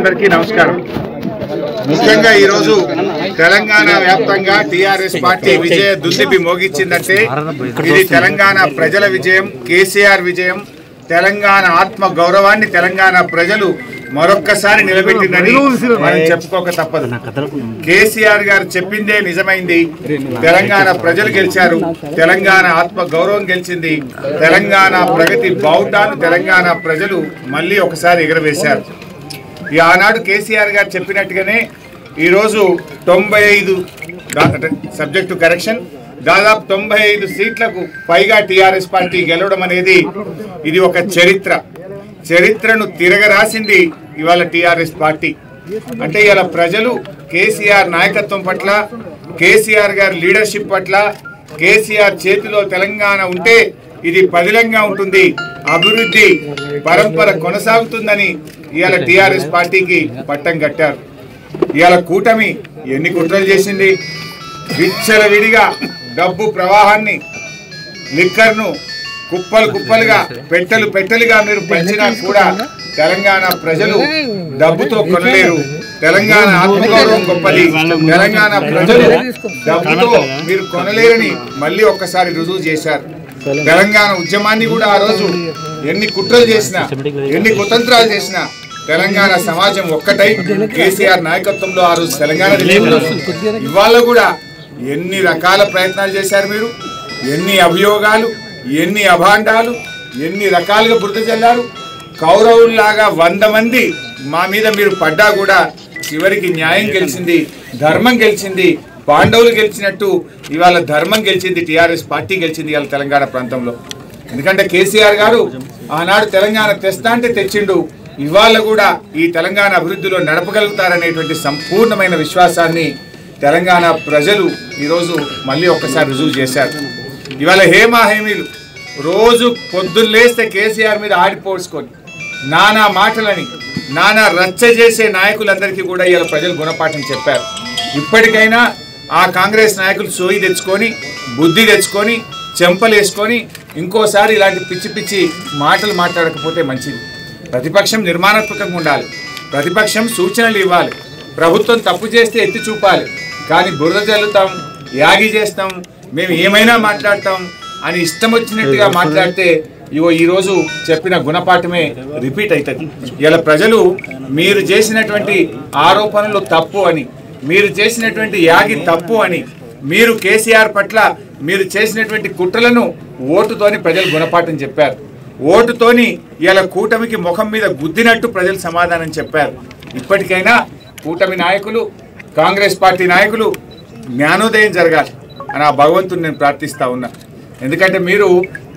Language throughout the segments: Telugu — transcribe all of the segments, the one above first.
మిత్రులందరికీ నమస్కారం ముఖ్యంగా ఈరోజు తెలంగాణ వ్యాప్తంగా టీఆర్ఎస్ పార్టీ విజయ దుందిపి మోగించిందంటే ఇది తెలంగాణ ప్రజల విజయం కేసీఆర్ విజయం తెలంగాణ ఆత్మ గౌరవాన్ని తెలంగాణ ప్రజలు మరొక్కసారి నిలబెట్టిందని మనం చెప్పుకోక తప్పదు కేసీఆర్ గారు చెప్పిందే నిజమైంది తెలంగాణ ప్రజలు గెలిచారు తెలంగాణ ఆత్మ గౌరవం గెలిచింది తెలంగాణ ప్రగతి బావుటాను తెలంగాణ ప్రజలు మళ్ళీ ఒకసారి ఎగరవేశారు ఈ ఆనాడు కేసీఆర్ గారు చెప్పినట్టుగానే ఈరోజు తొంభై ఐదు సబ్జెక్టు కరెక్షన్ దాదాపు తొంభై ఐదు సీట్లకు పైగా టీఆర్ఎస్ పార్టీ గెలవడం అనేది ఇది ఒక చరిత్ర చరిత్రను తిరగరాసింది ఇవాళ టీఆర్ఎస్ పార్టీ అంటే ఇవాళ ప్రజలు కేసీఆర్ నాయకత్వం పట్ల కేసీఆర్ గారి లీడర్షిప్ పట్ల కేసీఆర్ చేతిలో తెలంగాణ ఉంటే ఇది పదిలంగా ఉంటుంది అభివృద్ధి పరంపర కొనసాగుతుందని ఇవాళ టీఆర్ఎస్ పార్టీకి పట్టం కట్టారు ఇవాళ కూటమి ఎన్ని కుట్రలు చేసింది విచ్చలవిడిగా డబ్బు ప్రవాహాన్ని లిక్కర్ను కుప్పలు కుప్పలుగా పెట్టెలు పెట్టెలుగా మీరు పంచినా కూడా తెలంగాణ ప్రజలు డబ్బుతో కొనలేరు తెలంగాణ ఆత్మగౌరవం గొప్పది తెలంగాణ ప్రజలు డబ్బుతో మీరు కొనలేరని మళ్ళీ ఒక్కసారి రుజువు చేశారు తెలంగాణ ఉద్యమాన్ని కూడా ఆ రోజు ఎన్ని కుట్రలు చేసినా ఎన్ని కుతంత్రాలు చేసినా తెలంగాణ సమాజం ఒక్కటై కేసీఆర్ నాయకత్వంలో ఆ రోజు తెలంగాణ తెచ్చుకున్నారు. ఇవాళ కూడా ఎన్ని రకాల ప్రయత్నాలు చేశారు మీరు ఎన్ని అభియోగాలు ఎన్ని అభాండాలు ఎన్ని రకాలుగా బురద చల్లారు కౌరవుల్లాగా వంద మంది మా మీద మీరు పడ్డా కూడా చివరికి న్యాయం గెలిచింది ధర్మం గెలిచింది పాండవులు గెలిచినట్టు ఇవాళ ధర్మం గెలిచింది టీఆర్ఎస్ పార్టీ గెలిచింది ఇవాళ తెలంగాణ ప్రాంతంలో ఎందుకంటే కేసీఆర్ గారు ఆనాడు తెలంగాణ తెస్తా అంటే తెచ్చిండు ఇవాళ కూడా ఈ తెలంగాణ అభివృద్ధిలో నడపగలుగుతారనేటువంటి సంపూర్ణమైన విశ్వాసాన్ని తెలంగాణ ప్రజలు ఈరోజు మళ్ళీ ఒక్కసారి రుజువు చేశారు ఇవాళ హేమా హేమీలు రోజు పొద్దున్నేస్తే కేసీఆర్ మీద ఆడిపోడ్చుకొని నానా మాటలని నానా రచ్చ చేసే నాయకులందరికీ కూడా ఇవాళ ప్రజలు గుణపాఠం చెప్పారు ఇప్పటికైనా ఆ కాంగ్రెస్ నాయకులు సోయి తెచ్చుకొని బుద్ధి తెచ్చుకొని చెంపలేసుకొని ఇంకోసారి ఇలాంటి పిచ్చి పిచ్చి మాటలు మాట్లాడకపోతే మంచిది ప్రతిపక్షం నిర్మాణాత్మకంగా ఉండాలి ప్రతిపక్షం సూచనలు ఇవ్వాలి ప్రభుత్వం తప్పు చేస్తే ఎత్తి చూపాలి కానీ బురద చల్లుతాం యాగి చేస్తాం మేము ఏమైనా మాట్లాడతాం అని ఇష్టం వచ్చినట్టుగా మాట్లాడితే ఇగో ఈ రోజు చెప్పిన గుణపాఠమే రిపీట్ అవుతుంది ఇలా ప్రజలు మీరు చేసినటువంటి ఆరోపణలు తప్పు అని మీరు చేసినటువంటి యాగి తప్పు అని మీరు కేసీఆర్ పట్ల మీరు చేసినటువంటి కుట్రలను ఓటుతోని ప్రజలు గుణపాఠం చెప్పారు ఓటుతోని ఇలా కూటమికి ముఖం మీద గుద్దినట్టు ప్రజలు సమాధానం చెప్పారు ఇప్పటికైనా కూటమి నాయకులు కాంగ్రెస్ పార్టీ నాయకులు జ్ఞానోదయం జరగాలి అని ఆ భగవంతుని నేను ప్రార్థిస్తా ఉన్నా ఎందుకంటే మీరు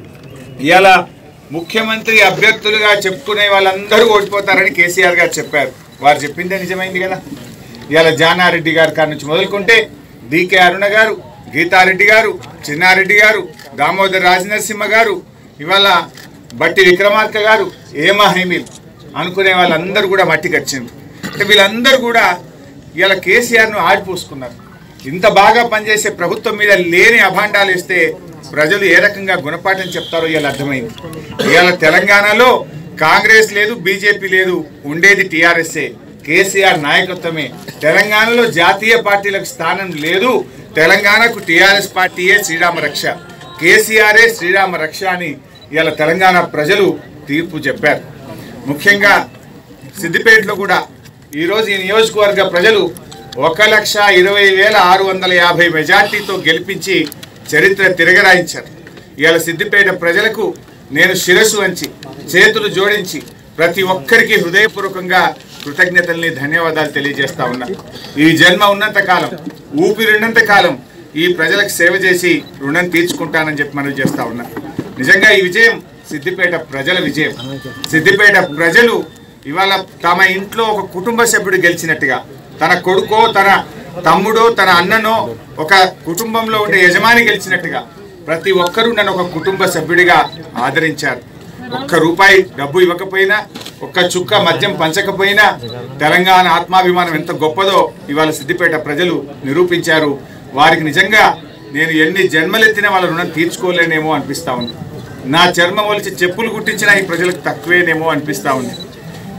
ఇలా ముఖ్యమంత్రి అభ్యర్థులుగా చెప్పుకునే వాళ్ళందరూ ఓడిపోతారని కేసీఆర్ గారు చెప్పారు వారు చెప్పిందే నిజమైంది కదా ఇవాళ జానారెడ్డి గారి కాడ నుంచి మొదలుకుంటే డికే అరుణ గారు గీతారెడ్డి గారు చిన్నారెడ్డి గారు దామోదర్ రాజనరసింహ గారు ఇవాళ బట్టి విక్రమార్క గారు ఏమా హైమీల్ అనుకునే వాళ్ళందరూ కూడా మట్టికి వచ్చింది అంటే వీళ్ళందరూ కూడా ఇలా కేసీఆర్ను ఆడిపోసుకున్నారు ఇంత బాగా పనిచేసే ప్రభుత్వం మీద లేని అభాండాలు ఇస్తే ప్రజలు ఏ రకంగా గుణపాఠం చెప్తారో ఇవాళ అర్థమైంది ఇవాళ తెలంగాణలో కాంగ్రెస్ లేదు బీజేపీ లేదు ఉండేది టీఆర్ఎస్ఏ కేసీఆర్ నాయకత్వమే తెలంగాణలో జాతీయ పార్టీలకు స్థానం లేదు తెలంగాణకు టీఆర్ఎస్ పార్టీయే శ్రీరామ రక్ష కేసీఆరే శ్రీరామ రక్ష అని ఇవాళ తెలంగాణ ప్రజలు తీర్పు చెప్పారు ముఖ్యంగా సిద్దిపేటలో కూడా ఈరోజు ఈ నియోజకవర్గ ప్రజలు ఒక లక్ష ఇరవై వేల ఆరు వందల యాభై మెజార్టీతో గెలిపించి చరిత్ర తిరగరాయించారు ఇవాళ సిద్దిపేట ప్రజలకు నేను శిరస్సు వంచి చేతులు జోడించి ప్రతి ఒక్కరికి హృదయపూర్వకంగా కృతజ్ఞతల్ని ధన్యవాదాలు తెలియజేస్తా ఉన్నా ఈ జన్మ ఉన్నంత కాలం ఊపిరిన్నంత కాలం ఈ ప్రజలకు సేవ చేసి రుణం తీర్చుకుంటానని చెప్పి మనం చేస్తా ఉన్నా నిజంగా ఈ విజయం సిద్దిపేట ప్రజల విజయం సిద్దిపేట ప్రజలు ఇవాళ తమ ఇంట్లో ఒక కుటుంబ సభ్యుడు గెలిచినట్టుగా తన కొడుకో తన తమ్ముడో తన అన్ననో ఒక కుటుంబంలో ఉండే యజమాని గెలిచినట్టుగా ప్రతి ఒక్కరూ నన్ను ఒక కుటుంబ సభ్యుడిగా ఆదరించారు ఒక్క రూపాయి డబ్బు ఇవ్వకపోయినా ఒక్క చుక్క మద్యం పంచకపోయినా తెలంగాణ ఆత్మాభిమానం ఎంత గొప్పదో ఇవాళ సిద్దిపేట ప్రజలు నిరూపించారు వారికి నిజంగా నేను ఎన్ని జన్మలెత్తిన వాళ్ళ రుణం తీర్చుకోలేనేమో అనిపిస్తా ఉంది నా చర్మం ఒలిచి చెప్పులు కుట్టించిన ఈ ప్రజలకు తక్కువేనేమో అనిపిస్తా ఉంది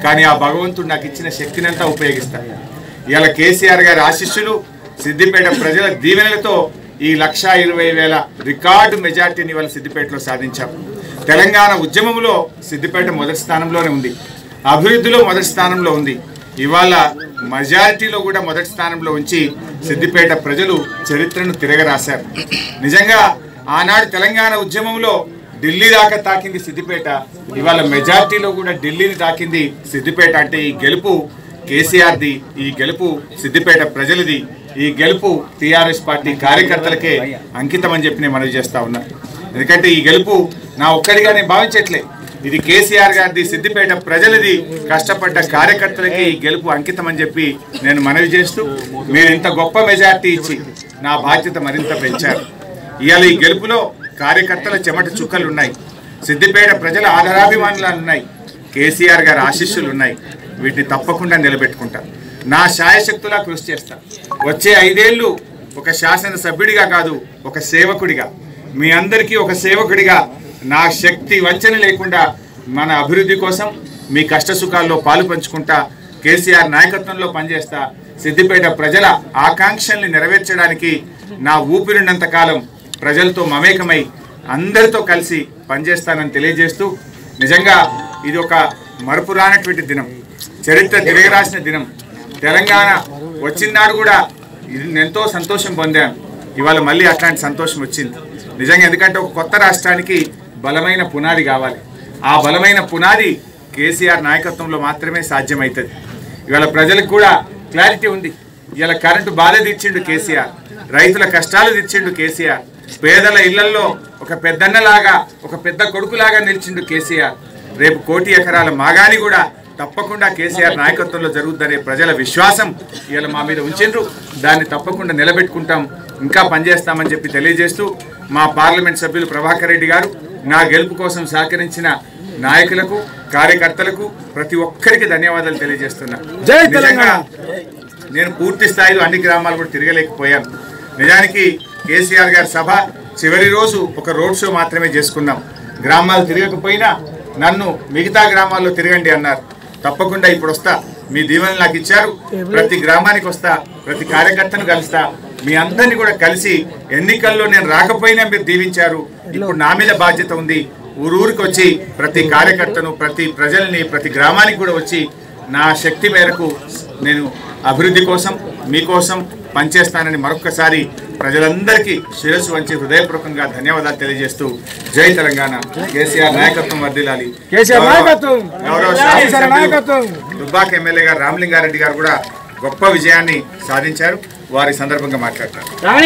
కానీ ఆ భగవంతుడు నాకు ఇచ్చిన శక్తిని అంతా ఉపయోగిస్తాను ఇవాళ కేసీఆర్ గారి ఆశీస్సులు సిద్దిపేట ప్రజల దీవెనలతో ఈ లక్ష ఇరవై వేల రికార్డు మెజార్టీని ఇవాళ సిద్దిపేటలో సాధించాం తెలంగాణ ఉద్యమంలో సిద్దిపేట మొదటి స్థానంలోనే ఉంది అభివృద్ధిలో మొదటి స్థానంలో ఉంది ఇవాళ మెజారిటీలో కూడా మొదటి స్థానంలో ఉంచి సిద్దిపేట ప్రజలు చరిత్రను తిరగరాశారు నిజంగా ఆనాడు తెలంగాణ ఉద్యమంలో ఢిల్లీ దాకా తాకింది సిద్దిపేట ఇవాళ మెజార్టీలో కూడా ఢిల్లీని తాకింది సిద్దిపేట అంటే ఈ గెలుపు కేసీఆర్ది ఈ గెలుపు సిద్దిపేట ప్రజలది ఈ గెలుపు టీఆర్ఎస్ పార్టీ కార్యకర్తలకే అంకితం అని చెప్పి నేను మనవి చేస్తా ఉన్నా ఎందుకంటే ఈ గెలుపు నా ఒక్కడిగా నేను భావించట్లే ఇది కేసీఆర్ గారిది సిద్దిపేట ప్రజలది కష్టపడ్డ కార్యకర్తలకి ఈ గెలుపు అంకితం అని చెప్పి నేను మనవి చేస్తూ మీరు ఇంత గొప్ప మెజార్టీ ఇచ్చి నా బాధ్యత మరింత పెంచారు ఇవాళ ఈ గెలుపులో కార్యకర్తల చెమట చుక్కలు ఉన్నాయి సిద్దిపేట ప్రజల ఆదరాభిమానులు ఉన్నాయి కేసీఆర్ గారి ఆశీస్సులు ఉన్నాయి వీటిని తప్పకుండా నిలబెట్టుకుంటా నా శాయశక్తులా కృషి చేస్తా వచ్చే ఐదేళ్లు ఒక శాసనసభ్యుడిగా కాదు ఒక సేవకుడిగా మీ అందరికీ ఒక సేవకుడిగా నా శక్తి వంచన లేకుండా మన అభివృద్ధి కోసం మీ కష్ట సుఖాల్లో పాలు పంచుకుంటా కేసీఆర్ నాయకత్వంలో పనిచేస్తా సిద్దిపేట ప్రజల ఆకాంక్షల్ని నెరవేర్చడానికి నా ఊపిరినంత కాలం ప్రజలతో మమేకమై అందరితో కలిసి పనిచేస్తానని తెలియజేస్తూ నిజంగా ఇది ఒక మరపురానటువంటి దినం చరిత్ర తిరగరాసిన దినం తెలంగాణ వచ్చినాడు కూడా ఇది నేను ఎంతో సంతోషం పొందాను ఇవాళ మళ్ళీ అట్లాంటి సంతోషం వచ్చింది నిజంగా ఎందుకంటే ఒక కొత్త రాష్ట్రానికి బలమైన పునాది కావాలి ఆ బలమైన పునాది కేసీఆర్ నాయకత్వంలో మాత్రమే సాధ్యమవుతుంది ఇవాళ ప్రజలకు కూడా క్లారిటీ ఉంది ఇవాళ కరెంటు బాధ తెచ్చిండు కేసీఆర్ రైతుల కష్టాలు తెచ్చిండు కేసీఆర్ పేదల ఇళ్లలో ఒక పెద్దన్నలాగా ఒక పెద్ద కొడుకులాగా నిలిచిండు కేసీఆర్ రేపు కోటి ఎకరాల మాగాని కూడా తప్పకుండా కేసీఆర్ నాయకత్వంలో జరుగుతుందనే ప్రజల విశ్వాసం ఇవాళ మా మీద ఉంచిండ్రు దాన్ని తప్పకుండా నిలబెట్టుకుంటాం ఇంకా పనిచేస్తామని చెప్పి తెలియజేస్తూ మా పార్లమెంట్ సభ్యులు ప్రభాకర్ రెడ్డి గారు నా గెలుపు కోసం సహకరించిన నాయకులకు కార్యకర్తలకు ప్రతి ఒక్కరికి ధన్యవాదాలు తెలియజేస్తున్నా జై నిజంగా తెలంగాణ! నేను పూర్తి స్థాయిలో అన్ని గ్రామాలు కూడా తిరగలేకపోయాను నిజానికి కేసీఆర్ గారి సభ చివరి రోజు ఒక రోడ్ షో మాత్రమే చేసుకున్నాం గ్రామాలు తిరగకపోయినా నన్ను మిగతా గ్రామాల్లో తిరగండి అన్నారు తప్పకుండా ఇప్పుడు వస్తా మీ దీవెనలు నాకు ఇచ్చారు ప్రతి గ్రామానికి వస్తా ప్రతి కార్యకర్తను కలుస్తా మీ అందరినీ కూడా కలిసి ఎన్నికల్లో నేను రాకపోయినా మీరు దీవించారు ఇప్పుడు నా మీద బాధ్యత ఉంది ఊరూరికి వచ్చి ప్రతి కార్యకర్తను ప్రతి ప్రజల్ని ప్రతి గ్రామానికి కూడా వచ్చి నా శక్తి మేరకు నేను అభివృద్ధి కోసం మీకోసం పనిచేస్తానని మరొక్కసారి ప్రజలందరికీ శిరస్సు వంచి హృదయపూర్వకంగా ధన్యవాదాలు తెలియజేస్తూ జై తెలంగాణ కేసీఆర్ నాయకత్వం వర్దిల్లాలి కేసీఆర్ నాయకత్వం! గౌరవ కేసీఆర్ శాసనసభ్యులు నాయకత్వం! దుబ్బాక ఎమ్మెల్యే గారు రామలింగారెడ్డి గారు కూడా గొప్ప విజయాన్ని సాధించారు వారి సందర్భంగా మాట్లాడతారు